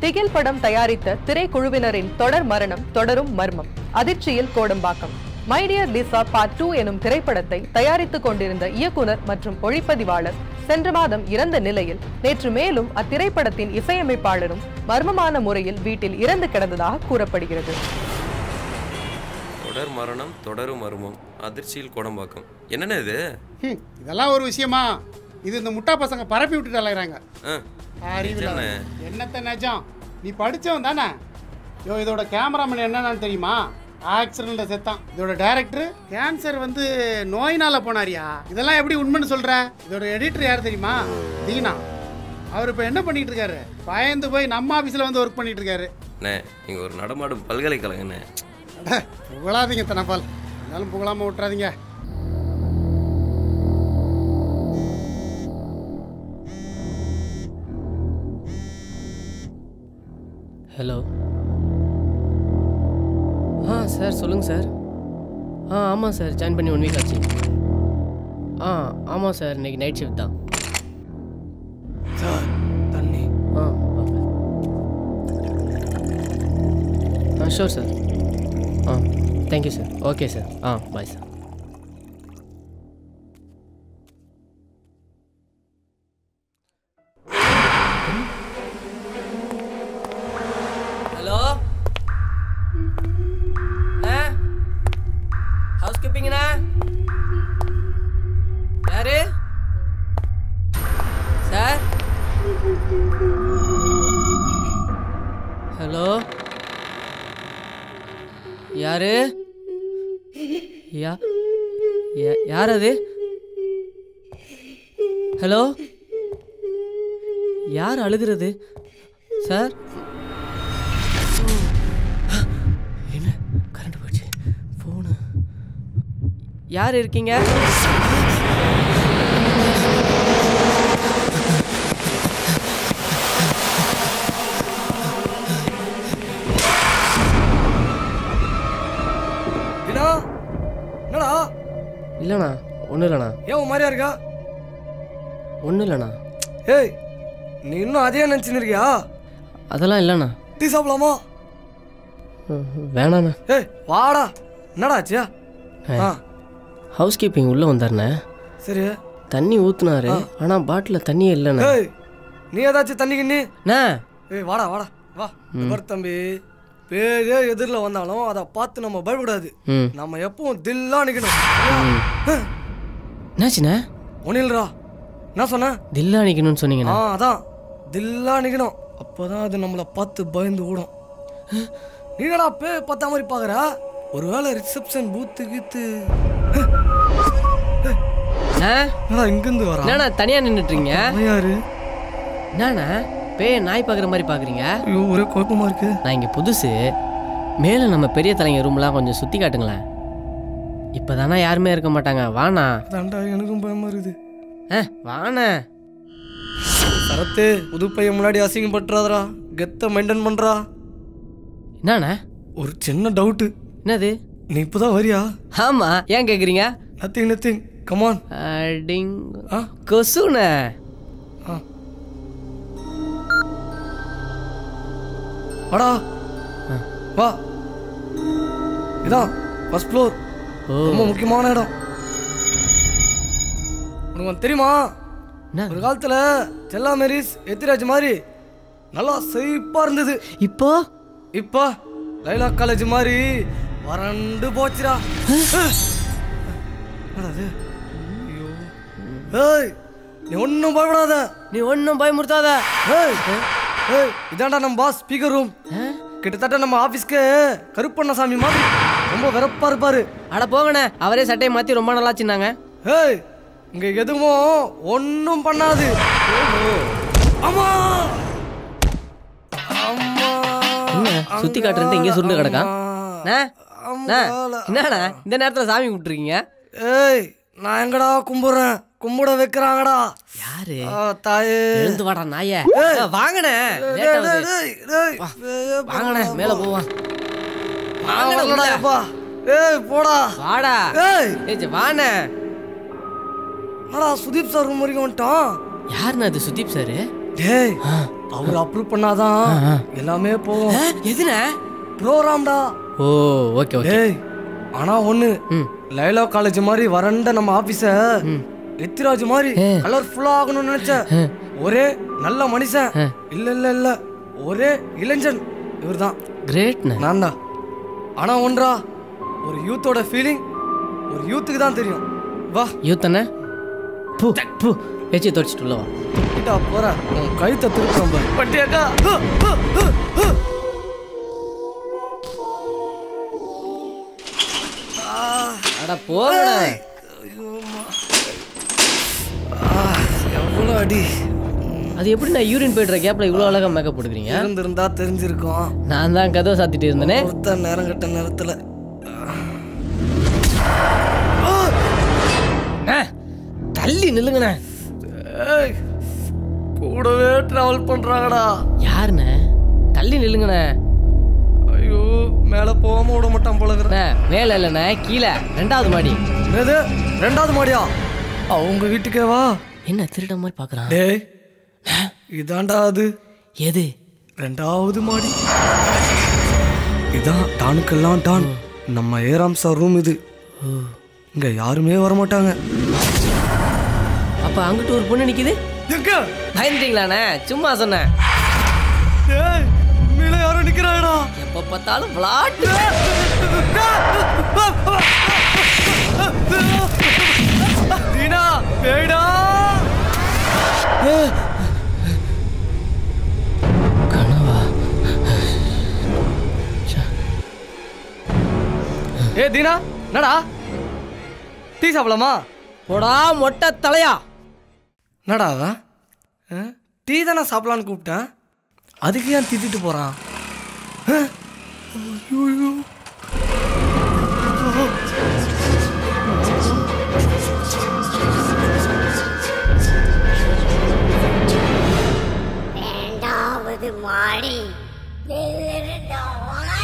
திகில் படம் தயாரித்த திரைக்குழுவினரின் தொடர் மரணம் தொடரும் மர்மம் அதிர்ச்சியில் Kodambakkam my dear Lisa part two எனும் திரைப்படத்தை தயாரித்துக் கொண்டிருந்த இயக்குனர் மற்றும் ஒளிப்பதிவாளர் சென்ற மாதம் இறந்த நிலையில் நேற்று மேலும் அத்திரைப்படத்தின் இசையமைப்பாளரும் மர்மமான முறையில் வீட்டில் இறந்து கிடந்ததாக கூறப்படுகிறது தொடர் மரணம் தொடரும் மர்மம் அதிர்ச்சியில் கோடம்பாக்கம் என்னண்ணே இது ஹம், இதெல்லாம் ஒரு விஷயமா இது இந்த முட்டா பசங்க பரப்பி விட்டுட்டு அலைகிறாங்க ஆ, அறிவில்ல நிஜம்ண்ணே. என்னத்த நிஜம் நீ படிச்சவன் தானே யோ இதோட கேமராமேன் என்னன்னு தெரியுமா ஆக்சிடென்ட்ல செத்தான் இதோட டைரக்டர் கேன்சர் வந்து நோயினால போனாரியா இதெல்லாம் எப்படி உண்மைன்னு சொல்ற இதோட எடிட்டர் யார் தெரியுமா தீனா அவர் இப்போ என்ன பண்ணிட்டு இருக்காரு பயந்து போய் நம்ம ஆஃபீஸில் வந்து ஒர்க் பண்ணிட்டு இருக்காரு அண்ணே நீங்கள் ஒரு நடமாடும் பல்கலைக்கழகண்ணே அட, புகழாதீங்க தனப்பால் இருந்தாலும் புகழாம விட்டுறாதீங்க ஹலோ ஆ சார் சொல்லுங்கள் சார் ஆ ஆமாம் சார் ஜாயின் பண்ணி ஒன் வீக் ஆச்சு ஆ ஆமாம் சார் இன்னைக்கு நைட் ஷிஃப்ட் தான் சார் தண்ணி ஆ வாங்க ஆ ஷோர் சார் ஆ தேங்க்யூ சார் ஓகே சார் ஆ பாய் சார் ஹலோ ஹவுஸ் கீப்பிங்கண்ணா யாரு சார் ஹலோ யாரு யா யா- யார் அது ஹலோ யார் அழுகிறது சார் என்ன கரண்ட் போயிடுச்சு ஃபோனு யார் இருக்கீங்க தினா என்னடா இல்லைண்ணா ஒன்றும் இல்லைண்ணா ஏன் உன் மாதிரியா இருக்கா ஒன்றும் இல்லைண்ணா ஏய் நீ இன்னும் அதே நினச்சின்னு இருக்கியா அதெல்லாம் இல்லைண்ணா டீ சாப்பிடலாமா ம், வேணாண்ணா ஏய் வாடா என்னடா ஆச்சியா ஆ ஹவுஸ் கீப்பிங் உள்ளே வந்தாருண்ணே சரி தண்ணி ஊத்துனாரு ஆனால் பாட்டில் தண்ணியே இல்லைண்ணே ஏய் நீ ஏதாச்சும் தண்ணி கிண்ணி அண்ணா ஏய் வாடா வாடா வா பார் தம்பி பேரே எதிரில் வந்தாலும் அதை பார்த்து நம்ம பயப்படாது ம் நம்ம எப்பவும் தில்லா நிற்கணும் என்னாச்சுண்ணே ஒன்னில்ரா என்ன சொன்ன தில்லா நிற்கணும்னு ஆ சொன்னீங்கண்ணா அதான் தில்லா நிற்கணும் அப்போதான் அது நம்மளை பார்த்து பயந்து ஓடும் நீடா பே பார்த்தா மாதிரி பார்க்குற ஒருவேளை ரிசப்ஷன் பூத்து கீத்து ஆ என்னடா இங்கேருந்து வரா என்னண்ணா தனியாக நின்றுட்டுறீங்க அவன் யாரு என்னண்ணா பேய நாய் பார்க்குற மாதிரி பார்க்குறீங்க ஐயோ ஒரே குழப்பமா இருக்கு நான் இங்கே புதுசு மேலே நம்ம பெரிய தலைங்க ரூம்லாம் கொஞ்சம் சுற்றி காட்டுங்களேன் இப்போ தானே யாருமே இருக்க மாட்டாங்க வாண்ணா அதான்டா எனக்கும் பயமா இருக்குது ஆ வாண்ணே சரத்து புது பையன் முன்னாடி அசிங்கப்பட்டுறாதரா கெத்த மெயின்டைன் பண்றா என்னண்ணா ஒரு சின்ன டவுட்டு என்னது நீ இப்போதான் வரியா ஆமாம் ஏன் கேட்குறீங்க நத்திங் நத்திங் கமான் அடிங் ஆ கொசுண்ணே ஆ வாடா வா இதான் ஃபர்ஸ்ட் ஃப்ளோர் ஓ ரொம்ப முக்கியமான இடம் உனக்கு ஒண்ணு தெரியுமா என்ன ஒரு காலத்துல செல்லா மேரிஸ் எத்திராஜ் மாதிரி நல்லா செழிப்பா இருந்தது இப்போ இப்போ லைலா காலேஜ் மாதிரி வறண்டு போச்சுடா என்னடா இது? ஐயோ ஏய் நீ ஒன்றும் பயப்படாத நீ ஒன்றும் பயமுறுத்தாத ஏய் ஏய் இதான்டா நம்ம பாஸ் ஸ்பீக்கர் ரூம் கிட்டத்தட்ட நம்ம ஆபீஸ்க்கு கருப்பண்ணசாமி மாதிரி ரொம்ப வெறப்பா இருப்பாரு அட போங்கண்ணே அவரே சட்டையை மாற்றி ரொம்ப நல்லாச்சுன்னாங்க ஏய் இங்க எதுவும் ஒன்றும் பண்ணாது அம்மா அம்மா என்ன சுற்றி காட்டுறேன்ட்டு இங்கே சுருண்டு கிடக்கான் அண்ணா, அண்ணா, அம்மால. என்னண்ணா இந்த நேரத்தில் சாமி கும்பிட்டுருக்கீங்க ஏய் நான் எங்கடா கும்பிடுறேன் கும்பிட வைக்கிறாங்கடா யாரு ஆ, தாயே எழுந்து வாடா நாய வாங்கண்ணே லேட் ஆகுது டேய், டேய், டேய், வாங்கண்ணே மேலே போவான் நான் வரலடா, எப்பா. ஏய் போடா வாடா ஏய் ஏய் வாண்ணே என்னடா சுதீப் சார் ரூம் வரைக்கும் வந்துட்டான் யாருண்ணா அது சுதீப் சார் டேய் அவர் அப்ரூவ் பண்ணாதான் எல்லாமே போகும் எதுண்ணே ப்ரோக்ராம்டா ஓ ஓகே ஓகே டேய் ஆனா ஒண்ணு ம். லைலா காலேஜ் மாதிரி வறண்ட நம்ம ஆபீஸ எத்திராஜ் மாதிரி கலர்ஃபுல்லா ஆகணும்னு நினைச்சேன் ஒரே நல்ல மனுஷன் இல்ல இல்ல இல்ல ஒரே இளைஞன் இவர்தான் கிரேட்ண்ணே நான் தான் ஆனா ஒன்றா ஒரு யூத்தோட ஃபீலிங் ஒரு யூத்துக்கு தான் தெரியும் வா யூத் அண்ணே பூ பூ ஏச்சி தொடச்சிட்டு உள்ள வா கிட்டா போற உன் கழுத்தை திருப்பம் பாரு பட்டியாக்கா ஹு, ஹு, ஹு, ஹு. அட போங்கண்ணே எவ்வளோ அடி அது எப்படி நான் யூரின் போயிடுற கேப்ல இவ்வளோ அழகா மேக்கப் போட்டுக்கிறீங்க இருந்திருந்தா தெரிஞ்சிருக்கும் நான் தான் கதவை சாத்திட்டு இருந்தேனே ஒருத்த நேரம் கட்ட நேரத்துல அண்ணே, தள்ளி நில்லுங்கண்ணே ஏய், கூடவே டிராவல் பண்றாங்கடா யாருண்ணே தள்ளி நில்லுங்கண்ணே ஐயோ மேல போகாம விட மாட்டான் போலகிற அண்ணே, மேல இல்லைண்ணே கீழே ரெண்டாவது மாடி எது ரெண்டாவது மாடியா அவங்க வீட்டுக்கே வா என்ன திருட மாதிரி பார்க்கறான் டேய் இதாண்டா அது எது ரெண்டாவது மாடி இதான் டானுக்கெல்லாம் டான் நம்ம ஏராம் சார் ரூம் இது இங்க யாருமே வர மாட்டாங்க அப்ப அங்கிட்டு ஒரு பொண்ணு நிக்குது எங்க பயந்துட்டீங்களாண்ணே சும்மா சொன்னேன் டேய் உண்மையில யாரும் நிக்கிறாங்கடா எப்ப பார்த்தாலும் விளாட்டு தீனா பேடா கனவா ஏ தீனா என்னடா டீ சாப்பிடலாமா போடா மொட்டை தலையா என்னடா அவன் ஆ? டீ தானே சாப்பிடலான்னு கூப்பிட்டேன் அதுக்கு ஏன் திட்டிட்டு போறான் ஆ? ஐயோயோ. இரண்டாவது மாடி இரண்டாவது